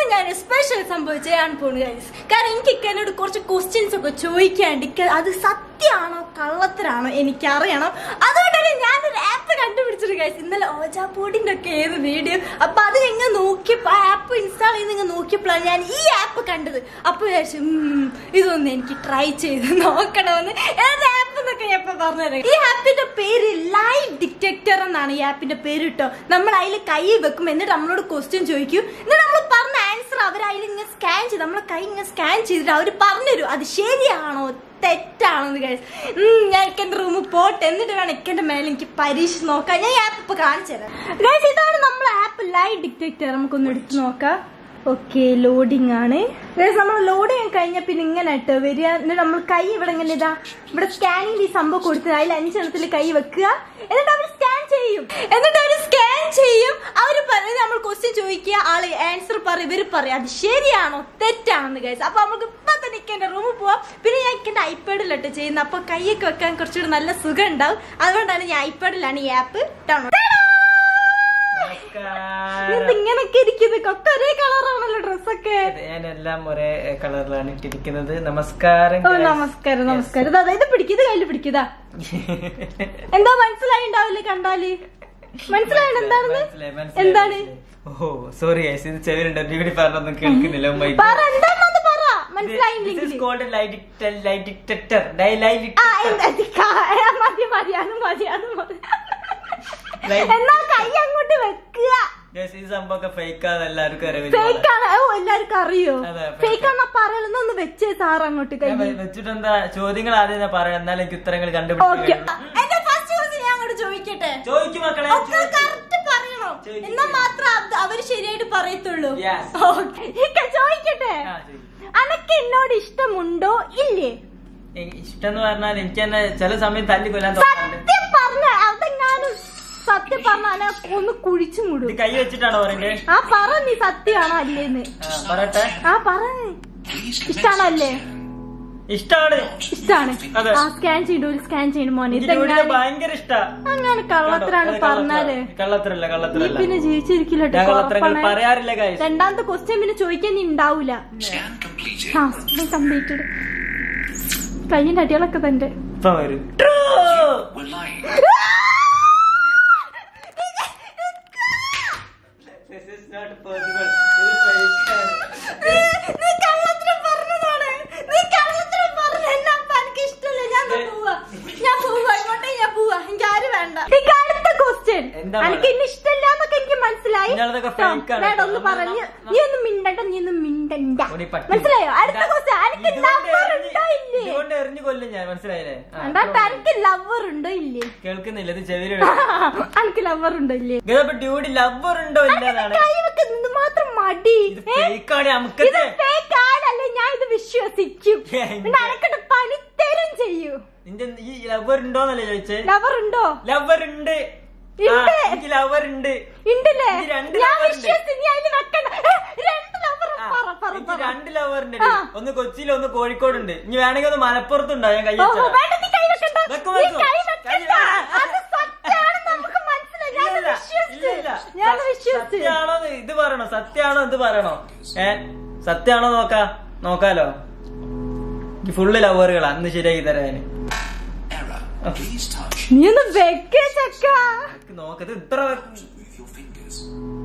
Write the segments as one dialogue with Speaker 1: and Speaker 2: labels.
Speaker 1: ഞാൻ സ്പെഷ്യൽ സംഭവം ചെയ്യാൻ പോണു ഗൈസ് കാരണം എനിക്ക് ഇക്കനോട് കുറച്ച് ക്വസ്റ്റ്യൻസ് ഒക്കെ ചോദിക്കാണ്ട് ഇക്ക അത് സത്യമാണോ കള്ളത്തരാണോ എനിക്കറിയണം അതുകൊണ്ടാണ് ഞാനൊരു ആപ്പ് കണ്ടുപിടിച്ചത് ഗൈസ് ഇന്നലെ ഓജാപൂടിന്റെ ഒക്കെ ഏത് വീഡിയോ അപ്പൊ അത് ഇങ്ങനെ നോക്കിയപ്പോ ആ ആപ്പ് ഇൻസ്റ്റാൾ ചെയ്ത് ഇങ്ങനെ നോക്കിയപ്പോഴാണ് ഞാൻ ഈ ആപ്പ് കണ്ടത് അപ്പൊ വിചാരിച്ചു "ഉം, ഇതൊന്ന് എനിക്ക് ട്രൈ ചെയ്ത് നോക്കണമെന്ന് ഏത് ആപ്പ് എന്നൊക്കെ ഞാൻ ഇപ്പൊ പറഞ്ഞുതരാം ഈ ആപ്പിന്റെ പേര് ലൈവ് ഡിറ്റക്ടർ എന്നാണ് ഈ ആപ്പിന്റെ പേര് കേട്ടോ നമ്മൾ അതിൽ കൈ വെക്കും എന്നിട്ട് നമ്മളോട് ക്വസ്റ്റ്യൻ ചോദിക്കും എന്നിട്ട് നമ്മൾ പറഞ്ഞ ആൻസർ അവർ അതിൽ ഇങ്ങനെ സ്കാൻ ചെയ്ത് നമ്മളെ കൈ ഇങ്ങനെ സ്കാൻ ചെയ്തിട്ട് അവർ പറഞ്ഞുതരും അത് ശരിയാണോ തെറ്റാണെന്ന് guys. ഉം, ഞാൻ എന്റെ റൂമിൽ പോട്ടെ എന്നിട്ട് വേണം എന്റെ മേലെ എനിക്ക് പരീക്ഷ നോക്കാൻ ഞാൻ ഈ ആപ്പ് ഇപ്പൊ കാണിച്ചു തരാം Guys, ഇതാണ് നമ്മളെ ആപ്പ് ലൈവ് ഡിറ്റക്ടർ നമുക്കൊന്ന് എടുത്ത് നോക്കാം ഓക്കെ ലോഡിംഗ് ആണ് നമ്മൾ ലോഡ് ചെയ്യാൻ കഴിഞ്ഞ പിന്നെ ഇങ്ങനെ ഇട്ടോ വരിക എന്നിട്ട് നമ്മൾ കൈ ഇവിടെ ഇങ്ങനെ ഇതാ ഇവിടെ സ്കാനിങ് ഈ സംഭവം കൊടുത്ത് അതിൽ അഞ്ചെണ്ണത്തിൽ കൈ വെക്കുക എന്നിട്ട് അവർ സ്കാൻ ചെയ്യും എന്നിട്ട് അവർ സ്കാൻ ചെയ്യും അവർ പറയും നമ്മൾ ക്വസ്റ്റ്യൻ ചോദിക്കുക ആള് ആൻസർ പറയും ഇവർ പറയും അത് ശരിയാണോ തെറ്റാണെന്ന് കഴിച്ചു അപ്പൊ നമുക്ക് ഇപ്പൊ തന്നെ എന്റെ റൂമിൽ പോവാം പിന്നെ ഞാൻ എന്റെ ഐപാഡിലോട്ട് ചെയ്യുന്നത് അപ്പൊ കൈയൊക്കെ വെക്കാൻ കുറച്ചുകൂടി നല്ല സുഖം ഉണ്ടാവും അതുകൊണ്ടാണ് ഞാൻ ഐപാഡിലാണ് ഈ ആപ്പ് ഡൗൺലോഡ്
Speaker 2: നമസ്കാരം.
Speaker 1: ഇങ്ങനൊക്കെ ഇരിക്കുന്നത് ഒക്കെ ഒരേ കളറാണല്ലോ ഡ്രസ്സൊക്കെ
Speaker 2: ഞാനെല്ലാം ഒരേ കളറിലാണ് ഇട്ടിരിക്കുന്നത് നമസ്കാരം
Speaker 1: ഓ
Speaker 2: guys.
Speaker 1: നമസ്കാരം നമസ്കാരം ഇതാ ഇത് പിടിക്കുക കയ്യിൽ പിടിക്കുക എന്താ മനസ്സിലായി ഉണ്ടാവില്ലേ കണ്ടാല് മനസ്സിലായത് എന്താണെന്ന്
Speaker 2: മനസ്സിലായി, മനസ്സിലായി,
Speaker 1: എന്താണ്
Speaker 2: മനസ്സിലായി. ഓ സോറി ഗൈസ് ഇത് ചെവിലുണ്ട് ഇവിടെ പറഞ്ഞൊന്നും കേൾക്കുന്നില്ല Oh my God.
Speaker 1: പറ എന്താണെന്ന് പറ
Speaker 2: This- this
Speaker 1: മനസ്സിലായില്ലെങ്കിൽ
Speaker 2: is called a lie detector- lie detector. Die- lie
Speaker 1: ആ
Speaker 2: detector.
Speaker 1: എന്താ ഇത് കാ- ആ, മതി മതി അത് മതി അത് മതി
Speaker 2: Lie-
Speaker 1: എന്നാ കൈ അങ്ങോട്ട് വെക്കുക
Speaker 2: Guys, ഈ സംഭവമൊക്കെ ഫേക്ക് ആണെന്ന് എല്ലാവർക്കും അറിയാം
Speaker 1: ഫേക്ക് ആണ് ഓ എല്ലാവർക്കും അറിയോ
Speaker 2: അതെ, fake
Speaker 1: ഫേക്ക് ആണെന്നാ പറയലെന്ന് ഒന്ന് വെച്ചേ സാർ അങ്ങോട്ട് കൈ
Speaker 2: വെച്ചിട്ട് എന്താ ചോദ്യങ്ങൾ ആദ്യം ഞാൻ പറയാം എന്നാലും എനിക്ക് ഉത്തരങ്ങൾ
Speaker 1: ഓക്കെ
Speaker 2: കണ്ടുപിടിക്കാൻ
Speaker 1: എന്റെ ഫസ്റ്റ് ക്വസ്റ്റ്യൻ ഞാൻ അങ്ങോട്ട് ചോദിക്കട്ടെ
Speaker 2: ചോദിക്കും മക്കളെ
Speaker 1: ഒക്കെ
Speaker 2: ചോദിക്ക്.
Speaker 1: കറക്റ്റ് പറയണം
Speaker 2: ചോദിക്ക്.
Speaker 1: എന്നാ മാത്രം അത് അവര് ശരിയായിട്ട് പറയത്തുള്ളൂ
Speaker 2: Yes.
Speaker 1: ഓക്കെ ഇക്ക ചോദിക്കട്ടെ
Speaker 2: ആ, ചോദിക്ക്.
Speaker 1: അനക്ക് എന്നോട് ഇഷ്ടമുണ്ടോ ഇല്ലേ
Speaker 2: എനിക്ക് ഇഷ്ടം എന്ന് പറഞ്ഞാൽ എനിക്ക് തന്നെ ചില സമയം തല്ലി കൊല്ലാൻ തോന്നാറുണ്ട്
Speaker 1: സത്യം പറഞ്ഞ അതെങ്ങാനും സത്യം പറഞ്ഞാല് ഒന്ന് കുഴിച്ചു
Speaker 2: ഇത്
Speaker 1: മൂടും
Speaker 2: കൈ വെച്ചിട്ടാണോ പറയണ്ടേ
Speaker 1: ആ പറ നീ സത്യമാണോ അല്ലേന്ന്
Speaker 2: ആ, പറയട്ടെ
Speaker 1: ആ പറ ഇഷ്ടാണോ അല്ലേ
Speaker 2: ഇഷ്ടാണ്
Speaker 1: ഇഷ്ടാണ്
Speaker 2: അതെ.
Speaker 1: ആ സ്കാൻ ചെയ്തു ഒരു സ്കാൻ ചെയ്യണം മോനെ
Speaker 2: എനിക്ക് ഇവിടെ
Speaker 1: ഇതെങ്ങനെ
Speaker 2: ഭയങ്കര ഇഷ്ടാ
Speaker 1: അങ്ങനെ കള്ളത്തിലാണ്
Speaker 2: കണ്ടോ?
Speaker 1: പറഞ്ഞാല്
Speaker 2: കള്ളത്തരല്ല
Speaker 1: നീ
Speaker 2: കള്ളത്തരല്ല
Speaker 1: പിന്നെ ജീവിച്ചിരിക്കില്ല
Speaker 2: ഞാൻ കള്ളത്തരങ്ങൾ പറയാറില്ല കാര്യം
Speaker 1: രണ്ടാമത്തെ ക്വസ്റ്റ്യൻ പിന്നെ ചോദിക്കാൻ നീ ഉണ്ടാവൂല ആ കംപ്ലീറ്റഡ് കയ്യിന്റെ അടികളൊക്കെ തന്റെ
Speaker 2: ഇപ്പൊ വരും True. This is not possible. ഇത് fake ആണ്.
Speaker 1: നീ കള്ളത്തിനും പറഞ്ഞതാണ് നീ കള്ളത്തിനും പറഞ്ഞു എന്നെ അപ്പൊ എനിക്ക് ഇഷ്ടമില്ല ഞാൻ ദേ പോവാ ഞാൻ പോവാ ഇങ്ങോട്ടേ ഞാൻ പോവാ എനിക്ക് ആരും വേണ്ട എനിക്ക് അടുത്ത ക്വസ്റ്റ്യൻ
Speaker 2: എന്താ
Speaker 1: എനിക്ക് ഇന്ന് ഇഷ്ടമില്ല എന്നൊക്കെ എനിക്ക് മനസ്സിലായി
Speaker 2: നിങ്ങളതൊക്കെ
Speaker 1: ട്ടോ,
Speaker 2: fake ആണ്
Speaker 1: വേണ്ട
Speaker 2: ട്ടോ.
Speaker 1: ഒന്ന്
Speaker 2: നമ്മ-
Speaker 1: പറഞ്ഞു
Speaker 2: നമ്മ-
Speaker 1: നീ ഒന്ന് മിണ്ടണ്ട നീ ഒന്ന് മിണ്ടണ്ട
Speaker 2: ഓടി പട്ടി.
Speaker 1: മനസ്സിലായോ അടുത്ത
Speaker 2: ഇതാ-
Speaker 1: ക്വസ്റ്റ്യൻ എനിക്ക്
Speaker 2: ഇതുകൊണ്ട്
Speaker 1: ലവർ
Speaker 2: എറിഞ്ഞ്-
Speaker 1: ഉണ്ടോ ഇല്ലേ
Speaker 2: ഇതുകൊണ്ട് എറിഞ്ഞു കൊല്ലും ഞാൻ മനസ്സിലായില്ലേ ആ,
Speaker 1: എന്താ
Speaker 2: അത്രേ ഉള്ളൂ.
Speaker 1: എനിക്ക് ലവർ ഉണ്ടോ ഇല്ലേ
Speaker 2: കേൾക്കുന്നില്ല ഇത് ചെവിയിൽ
Speaker 1: എനിക്ക് ലവർ ഉണ്ടോ ഇല്ലേ
Speaker 2: ഇതിപ്പോ ഡ്യൂട്ടി ലവർ ഉണ്ടോ ഇല്ലെന്നാണ്
Speaker 1: കൈ വെക്കുന്നത് മാത്രം മടി
Speaker 2: ഇത്
Speaker 1: ഏ?
Speaker 2: ഫേക്കാണ്
Speaker 1: ഇത്
Speaker 2: നമുക്കത്തെ
Speaker 1: fake ആണല്ലേ ഞാൻ ഇത് വിശ്വസിക്കും
Speaker 2: ഏ,
Speaker 1: പിന്നെ അനക്കിട്ട് പണിത്തരും ചെയ്യൂ
Speaker 2: നിന്റെ ഈ ലവർ ഉണ്ടോന്നല്ലേ ചോദിച്ചേ
Speaker 1: ലവർ ഉണ്ടോ
Speaker 2: ലവർ ഉണ്ട് ആ,
Speaker 1: ഉണ്ട്.
Speaker 2: എനിക്ക് ലവർ ഉണ്ട്
Speaker 1: ഉണ്ടല്ലേ
Speaker 2: എനിക്ക് രണ്ട്
Speaker 1: ഞാൻ
Speaker 2: lover ഉണ്ട്.
Speaker 1: വിശ്വസിച്ച് നീ അതിന് വെക്കണ്ട ഏ, രണ്ട് ലവർ
Speaker 2: ആ,
Speaker 1: പറ പറ
Speaker 2: എനിക്ക്
Speaker 1: പറ
Speaker 2: രണ്ട് ലവർ ഉണ്ട്
Speaker 1: ആ.
Speaker 2: ഒന്ന് കൊച്ചിയിലും ഒന്ന് കോഴിക്കോടുണ്ട് ഇനി വേണമെങ്കിൽ ഒന്ന് മലപ്പുറത്തുണ്ടോ ഞാൻ കൈ
Speaker 1: ഓ,
Speaker 2: വെച്ചതാ.
Speaker 1: വേണ്ട, നീ കൈ വെക്കണ്ട.
Speaker 2: വെക്കും,
Speaker 1: നീ
Speaker 2: വെക്കും.
Speaker 1: കൈ
Speaker 2: കൈ
Speaker 1: വെക്കണ്ട.
Speaker 2: വെക്കും.
Speaker 1: അത് സത്യമാണെന്ന് നമുക്ക് മനസ്സിലായി. ഞാൻ
Speaker 2: ഇല്ല,
Speaker 1: വിശ്വസിച്ചു.
Speaker 2: ഇല്ല, ഇല്ല.
Speaker 1: ഞാൻ
Speaker 2: സ-
Speaker 1: വിശ്വസിച്ചു.
Speaker 2: സത്യാണോ എന്ന് ഇത് പറയണോ സത്യാണോ ഇത് പറയണോ ഏ സത്യാണോ നോക്കാ നോക്കാലോ ഈ ഫുള്ള് ലവറുകളാ അന്ന് ശരിയാക്കി തരാന്
Speaker 3: Error. Please touch.
Speaker 1: നീ ഒന്ന് വെക്കേ ചക്ക
Speaker 2: നോക്കത് ഇത്ര
Speaker 3: Move your fingers.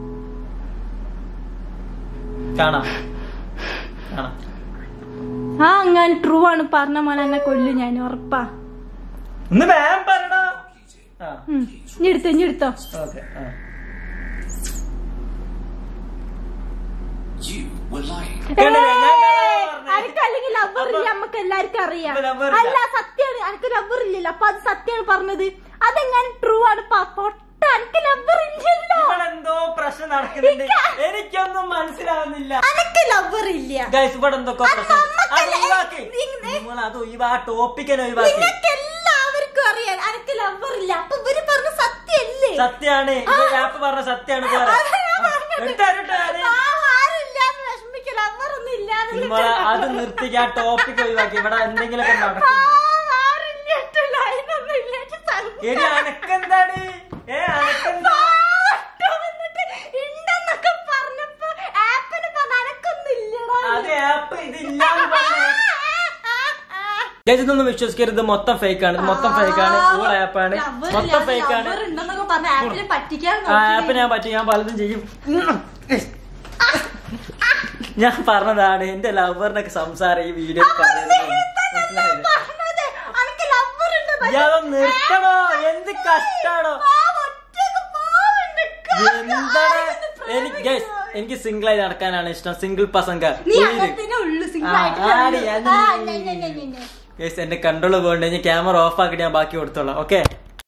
Speaker 2: കാണാം കാണാം
Speaker 1: ആ അങ്ങനെ ട്രൂ ആണ് പറഞ്ഞ മോനെ എന്നെ കൊല്ലു ഞാൻ ഉറപ്പാ
Speaker 2: ഒന്ന് വേഗം പറയണോ ആ
Speaker 1: ഉം. ഇനി എടുത്തോ ഇനി എടുത്തോ
Speaker 2: ഓക്കെ ആ
Speaker 3: You were lying.
Speaker 2: കണ്ടില്ലേ? ഞാൻ കളയാ പറഞ്ഞെ.
Speaker 1: അനക്ക് അല്ലെങ്കിൽ ലവർ ഇല്ല നമുക്ക് എല്ലാവർക്കും അറിയാം
Speaker 2: ഇപ്പൊ lover ഇല്ല.
Speaker 1: അല്ല സത്യാണ് അനക്ക് ലവർ ഇല്ലല്ലോ അപ്പൊ അത് സത്യാണ് പറഞ്ഞത് അതെങ്ങനെ ട്രൂ ആണ് പ- പൊട്ട അനക്ക് ലവർ ഇല്ലല്ലോ
Speaker 2: ഇവിടെ എന്തോ പ്രശ്നം നടക്കുന്നുണ്ട് എനിക്കൊന്നും മനസ്സിലാവുന്നില്ല
Speaker 1: അനക്ക് ലവർ ഇല്ല
Speaker 2: ഗൈസ് ഇവിടെ എന്തൊക്കെ
Speaker 1: അത്
Speaker 2: പ്രശ്നം അത്
Speaker 1: നമ്മക്കല്ലേ-
Speaker 2: ഒഴിവാക്കി
Speaker 1: നിങ്ങ-
Speaker 2: നിങ്ങൾ അത് ഒഴിവാ ടോപ്പിക്കനെ ഒഴിവാക്കി
Speaker 1: നിങ്ങൾക്ക് എല്ലാവർക്കും അറിയാം അനക്ക് ലവർ ഇല്ല അപ്പൊ ഇവര് പറഞ്ഞ സത്യല്ലേ
Speaker 2: സത്യാണ് ഇത് ആപ്പ് പറഞ്ഞ സത്യാണ് ഇത് പറയാം.
Speaker 1: അതാ ഞാൻ
Speaker 2: ആ,
Speaker 1: പറഞ്ഞത്.
Speaker 2: എടുത്തോ, എടുത്തോ, അത്.
Speaker 1: പാവം ആരുമില്ലാന്ന് വിഷമിക്കല ലവർ ഒന്നും ഇല്ലാന്ന്
Speaker 2: ഇത് മോളെ അത് നിർത്തിക്ക് ആ ടോപ്പിക് ഒഴിവാക്കി ഇവിടെ എന്തെങ്കിലുമൊക്കെ നടക്കും
Speaker 1: പാവം ആരുമില്ലാട്ട് ലൈനൊന്നും ഇല്ലാട്ട് സങ്കടം.
Speaker 2: എടി അനക്കെന്താണ് ഏ അനക്കെന്താ
Speaker 1: പാവം വന്നിട്ട് ഉണ്ടെന്നൊക്കെ പറഞ്ഞപ്പോ ആപ്പിന് പറഞ്ഞ
Speaker 2: ഗൈസ് ഇതൊന്നും വിശ്വസിക്കരുത് മൊത്തം ഫേക്ക് ആണ് ഇത് മൊത്തം ഫേക്ക് ആണ് കൂൾ ആപ്പാണ് മൊത്തം ഫേക്ക് ആണ്
Speaker 1: ഉണ്ടെന്നൊക്കെ പറഞ്ഞ ആപ്പിനെ പറ്റിക്കാൻ
Speaker 2: ആ ആപ്പ് ഞാൻ പറ്റും ഞാൻ പലതും ചെയ്യും ഞാൻ പറഞ്ഞതാണ് എന്റെ ലവറിനൊക്കെ സംസാരം ഈ വീഡിയോ ഇയാളെ നിർത്തണോ എന്ത് കഷ്ടാണോ എന്താണ് എനിക്ക് ഗൈസ് എനിക്ക് സിംഗിൾ ആയി നടക്കാനാണ് ഇഷ്ടം സിംഗിൾ പസങ്ക
Speaker 1: നീ അങ്ങനത്തെ ഉള്ളു സിംഗിൾ
Speaker 2: ആ,
Speaker 1: ആയിട്ട്
Speaker 2: ആടി, അത്
Speaker 1: ആ,
Speaker 2: നീ.
Speaker 1: ഞെ, ഞെ, ഞെ, ഞെ, ഞെ.
Speaker 2: ഗൈസ് എന്റെ കൺട്രോൾ പോകണ്ട ഞാൻ ക്യാമറ ഓഫ് ആക്കിട്ട് ഞാൻ ബാക്കി കൊടുത്തോളാം ഓക്കെ